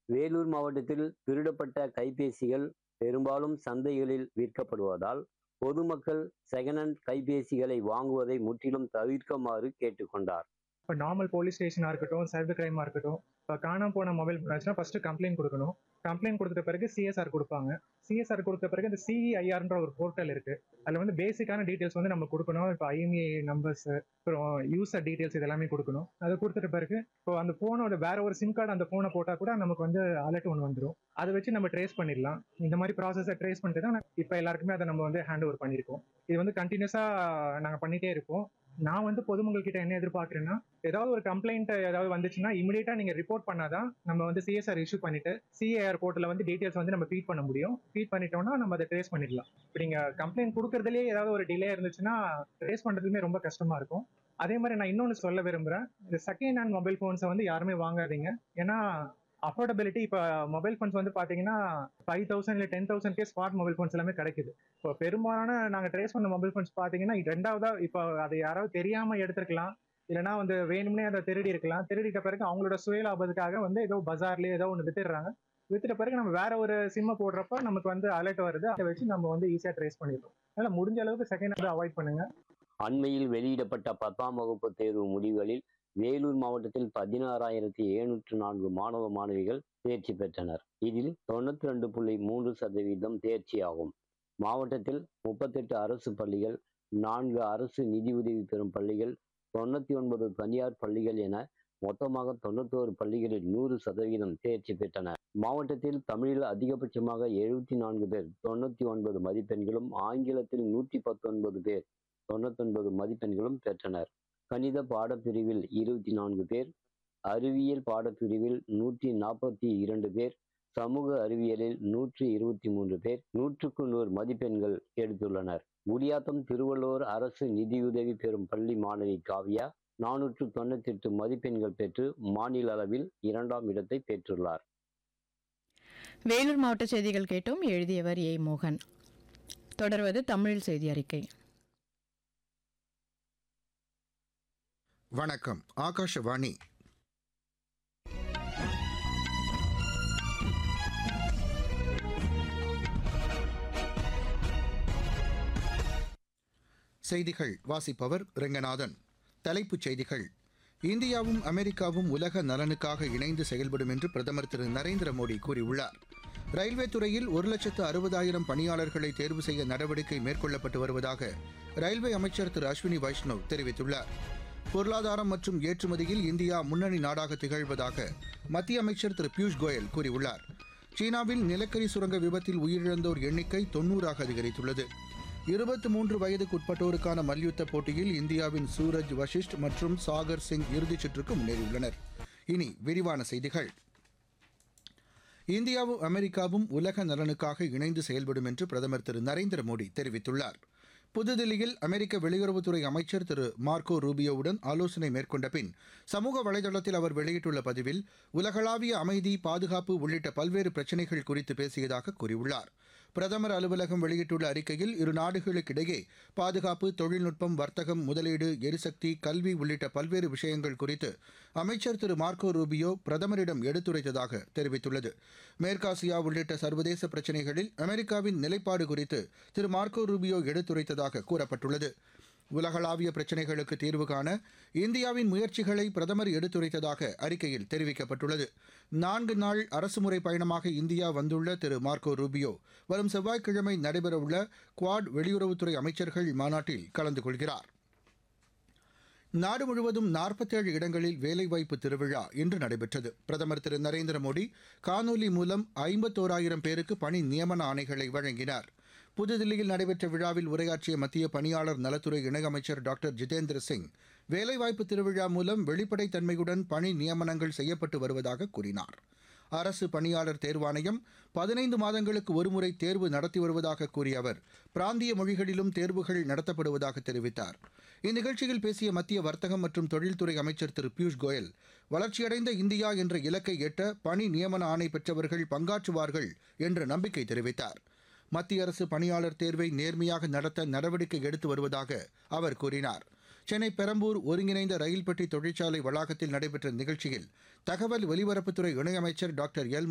வேலூர் மாவட்டத்தில் திருடப்பட்ட கைபேசிகள் பெரும்பாலும் சந்தைகளில் விற்கப்படுவதால் பொதுமக்கள் செகண்ட் ஹேண்ட் கைபேசிகளை வாங்குவதை முற்றிலும் தவிர்க்குமாறு கேட்டுக்கொண்டார் இப்போ நார்மல் போலீஸ் ஸ்டேஷனாக இருக்கட்டும் சைபர் கிரைமாக இருக்கட்டும் இப்போ காணாம போன மொபைல் ஆச்சுன்னா ஃபர்ஸ்ட் கம்ப்ளைண்ட் கொடுக்கணும் கம்ப்ளைண்ட் கொடுத்த பிறகு சிஎஸ்ஆர் கொடுப்பாங்க சிஎஸ்ஆர் கொடுத்த பிறகு இந்த சிஇஐஆர்ன்ற ஒரு போர்ட்டல் இருக்கு அதில் வந்து பேசிக்கான டீட்டெயில்ஸ் வந்து நம்ம கொடுக்கணும் இப்போ ஐஎம்இ நம்பர்ஸ் அப்புறம் யூசர் டீட்டெயில்ஸ் இதெல்லாமே கொடுக்கணும் அதை கொடுத்துட்ட பிறகு இப்போ அந்த ஃபோனோட வேற ஒரு சிம் கார்டு அந்த ஃபோனை போட்டால் கூட நமக்கு வந்து அலர்ட் ஒன்று வந்துடும் அதை வச்சு நம்ம ட்ரேஸ் பண்ணிடலாம் இந்த மாதிரி ப்ராசஸை ட்ரேஸ் பண்ணிட்டு தான் இப்போ எல்லாருக்குமே அதை நம்ம வந்து ஹேண்ட் ஓவர் பண்ணியிருக்கோம் இது வந்து கண்டினியூஸாக நாங்கள் பண்ணிட்டே இருப்போம் நான் வந்து பொதுமக்கள் கிட்ட என்ன எதிர்பார்க்குறேன்னா ஏதாவது ஒரு கம்ப்ளைண்ட் ஏதாவது வந்துச்சுன்னா இமீடியட்டா நீங்க ரிப்போர்ட் பண்ணாதான் நம்ம வந்து சிஎஸ்ஆர் இஷ்யூ பண்ணிட்டு சிஏஆர் போர்ட்டில் வந்து டீடைல்ஸ் வந்து நம்ம ஃபீட் பண்ண முடியும் ஃபீட் பண்ணிட்டோம்னா நம்ம அதை ட்ரேஸ் பண்ணிடலாம் இப்போ நீங்க கம்ப்ளைண்ட் கொடுக்கறதுலேயே ஏதாவது ஒரு டிலே இருந்துச்சுன்னா ட்ரேஸ் பண்றதுமே ரொம்ப கஷ்டமா இருக்கும் அதே மாதிரி நான் இன்னொன்று சொல்ல விரும்புறேன் இந்த செகண்ட் ஹேண்ட் மொபைல் ஃபோன்ஸை வந்து யாருமே வாங்காதீங்க ஏன்னா அஃபோர்டபிலிட்டி இப்போ மொபைல் ஃபோன்ஸ் வந்து பார்த்தீங்கன்னா ஃபைவ் தௌசண்ட் இல்லை டென் தௌசண்ட்கே ஸ்மார்ட் மொபைல் ஃபோன்ஸ் எல்லாமே கிடைக்குது இப்போ பெரும்பாலான நாங்கள் ட்ரேஸ் பண்ண மொபைல் ஃபோன்ஸ் பார்த்தீங்கன்னா ரெண்டாவதா இப்போ அதை யாராவது தெரியாம எடுத்திருக்கலாம் இல்லைனா வந்து வேணும்னே அதை திருடி இருக்கலாம் திருடிட்ட பிறகு அவங்களோட சுய லாபத்துக்காக வந்து ஏதோ பஜார்லயே ஏதோ ஒன்று வித்துடுறாங்க வித்துட்ட பிறகு நம்ம வேற ஒரு சிம்மை போடுறப்ப நமக்கு வந்து அலர்ட் வருது அதை வச்சு நம்ம வந்து ஈஸியாக ட்ரேஸ் பண்ணிடுறோம் அதனால முடிஞ்ச அளவுக்கு செகண்ட் ஹேண்ட் அவாய்ட் பண்ணுங்க அண்மையில் வெளியிடப்பட்ட பத்தாம் வகுப்பு தேர்வு முடிவுகளில் வேலூர் மாவட்டத்தில் பதினாறாயிரத்தி எழுநூற்று நான்கு மாணவ மாணவிகள் தேர்ச்சி பெற்றனர் இதில் தொண்ணூத்தி ரெண்டு புள்ளி மூன்று சதவீதம் தேர்ச்சியாகும் மாவட்டத்தில் முப்பத்தெட்டு அரசு பள்ளிகள் நான்கு அரசு நிதியுதவி பெறும் பள்ளிகள் தொண்ணூத்தி ஒன்பது தனியார் பள்ளிகள் என மொத்தமாக தொண்ணூத்தோரு பள்ளிகளில் நூறு சதவீதம் தேர்ச்சி பெற்றனர் மாவட்டத்தில் தமிழில் அதிகபட்சமாக எழுபத்தி நான்கு பேர் தொண்ணூத்தி ஒன்பது மதிப்பெண்களும் ஆங்கிலத்தில் நூற்றி பத்தொன்பது பேர் தொண்ணூத்தொன்பது மதிப்பெண்களும் பெற்றனர் கணித பாடப்பிரிவில் இருபத்தி நான்கு பேர் அறிவியல் பாடப்பிரிவில் நூற்றி நாற்பத்தி இரண்டு பேர் சமூக அறிவியலில் நூற்றி இருபத்தி மூன்று பேர் நூற்றுக்கு நூறு மதிப்பெண்கள் எடுத்துள்ளனர் குடியாத்தம் திருவள்ளூர் அரசு நிதியுதவி பெறும் பள்ளி மாணவி காவ்யா நானூற்று தொண்ணூத்தி எட்டு மதிப்பெண்கள் பெற்று மாநில அளவில் இரண்டாம் இடத்தை பெற்றுள்ளார் வேலூர் மாவட்ட செய்திகள் கேட்டோம் எழுதியவர் ஏ மோகன் தொடர்வது தமிழ் செய்தி அறிக்கை வணக்கம் ஆகாஷவாணி செய்திகள் வாசிப்பவர் ரெங்கநாதன் தலைப்புச் செய்திகள் இந்தியாவும் அமெரிக்காவும் உலக நலனுக்காக இணைந்து செயல்படும் என்று பிரதமர் திரு நரேந்திர மோடி கூறியுள்ளார் ரயில்வே துறையில் ஒரு லட்சத்து அறுபதாயிரம் பணியாளர்களை தேர்வு செய்ய நடவடிக்கை மேற்கொள்ளப்பட்டு வருவதாக ரயில்வே அமைச்சர் திரு அஸ்வினி வைஷ்ணவ் தெரிவித்துள்ளார் பொருளாதாரம் மற்றும் ஏற்றுமதியில் இந்தியா முன்னணி நாடாக திகழ்வதாக மத்திய அமைச்சர் திரு பியூஷ் கோயல் கூறியுள்ளார் சீனாவில் நிலக்கரி சுரங்க விபத்தில் உயிரிழந்தோர் எண்ணிக்கை தொன்னூறாக அதிகரித்துள்ளது இருபத்தி மூன்று வயதுக்குட்பட்டோருக்கான மல்யுத்த போட்டியில் இந்தியாவின் சூரஜ் வஷிஷ்ட் மற்றும் சாகர் சிங் இறுதிச் சுற்றுக்கு முன்னேறியுள்ளனர் இனி விரிவான செய்திகள் இந்தியாவும் அமெரிக்காவும் உலக நலனுக்காக இணைந்து செயல்படும் என்று பிரதமர் திரு நரேந்திர மோடி தெரிவித்துள்ளார் புதுதில்லியில் அமெரிக்க வெளியுறவுத்துறை அமைச்சர் திரு மார்க்கோ ரூபியோவுடன் ஆலோசனை மேற்கொண்ட பின் சமூக வலைதளத்தில் அவர் வெளியிட்டுள்ள பதிவில் உலகளாவிய அமைதி பாதுகாப்பு உள்ளிட்ட பல்வேறு பிரச்சினைகள் குறித்து பேசியதாக கூறியுள்ளார் பிரதமர் அலுவலகம் வெளியிட்டுள்ள அறிக்கையில் இரு நாடுகளுக்கிடையே பாதுகாப்பு தொழில்நுட்பம் வர்த்தகம் முதலீடு எரிசக்தி கல்வி உள்ளிட்ட பல்வேறு விஷயங்கள் குறித்து அமைச்சர் திரு மார்க்கோ ரூபியோ பிரதமரிடம் எடுத்துரைத்ததாக தெரிவித்துள்ளது மேற்காசியா உள்ளிட்ட சர்வதேச பிரச்சினைகளில் அமெரிக்காவின் நிலைப்பாடு குறித்து திரு மார்க்கோ ரூபியோ எடுத்துரைத்ததாக கூறப்பட்டுள்ளது உலகளாவிய பிரச்சினைகளுக்கு தீர்வு காண இந்தியாவின் முயற்சிகளை பிரதமர் எடுத்துரைத்ததாக அறிக்கையில் தெரிவிக்கப்பட்டுள்ளது நான்கு நாள் அரசுமுறை பயணமாக இந்தியா வந்துள்ள திரு மார்க்கோ ரூபியோ வரும் செவ்வாய்க்கிழமை நடைபெறவுள்ள குவாட் வெளியுறவுத்துறை அமைச்சர்கள் மாநாட்டில் கலந்து கொள்கிறார் நாடு முழுவதும் நாற்பத்தேழு இடங்களில் வேலைவாய்ப்பு திருவிழா இன்று நடைபெற்றது பிரதமர் திரு நரேந்திர மோடி காணொலி மூலம் ஐம்பத்தோராயிரம் பேருக்கு பணி நியமன ஆணைகளை வழங்கினார் புதுதில்லியில் நடைபெற்ற விழாவில் உரையாற்றிய மத்திய பணியாளர் நலத்துறை இணையமைச்சர் டாக்டர் ஜிதேந்திர சிங் வேலைவாய்ப்பு திருவிழா மூலம் வெளிப்படைத்தன்மையுடன் பணி நியமனங்கள் செய்யப்பட்டு வருவதாக கூறினார் அரசு பணியாளர் தேர்வாணையம் பதினைந்து மாதங்களுக்கு ஒருமுறை தேர்வு நடத்தி வருவதாக கூறிய அவர் பிராந்திய மொழிகளிலும் தேர்வுகள் நடத்தப்படுவதாக தெரிவித்தார் இந்நிகழ்ச்சியில் பேசிய மத்திய வர்த்தகம் மற்றும் தொழில்துறை அமைச்சர் திரு பியூஷ் கோயல் வளர்ச்சியடைந்த இந்தியா என்ற இலக்கை எட்ட பணி நியமன ஆணை பெற்றவர்கள் பங்காற்றுவார்கள் என்ற நம்பிக்கை தெரிவித்தார் மத்திய அரசு பணியாளர் தேர்வை நேர்மையாக நடத்த நடவடிக்கை எடுத்து வருவதாக அவர் கூறினார் சென்னை பெரம்பூர் ஒருங்கிணைந்த ரயில் பெட்டி தொழிற்சாலை வளாகத்தில் நடைபெற்ற நிகழ்ச்சியில் தகவல் ஒலிபரப்புத்துறை இணையமைச்சர் டாக்டர் எல்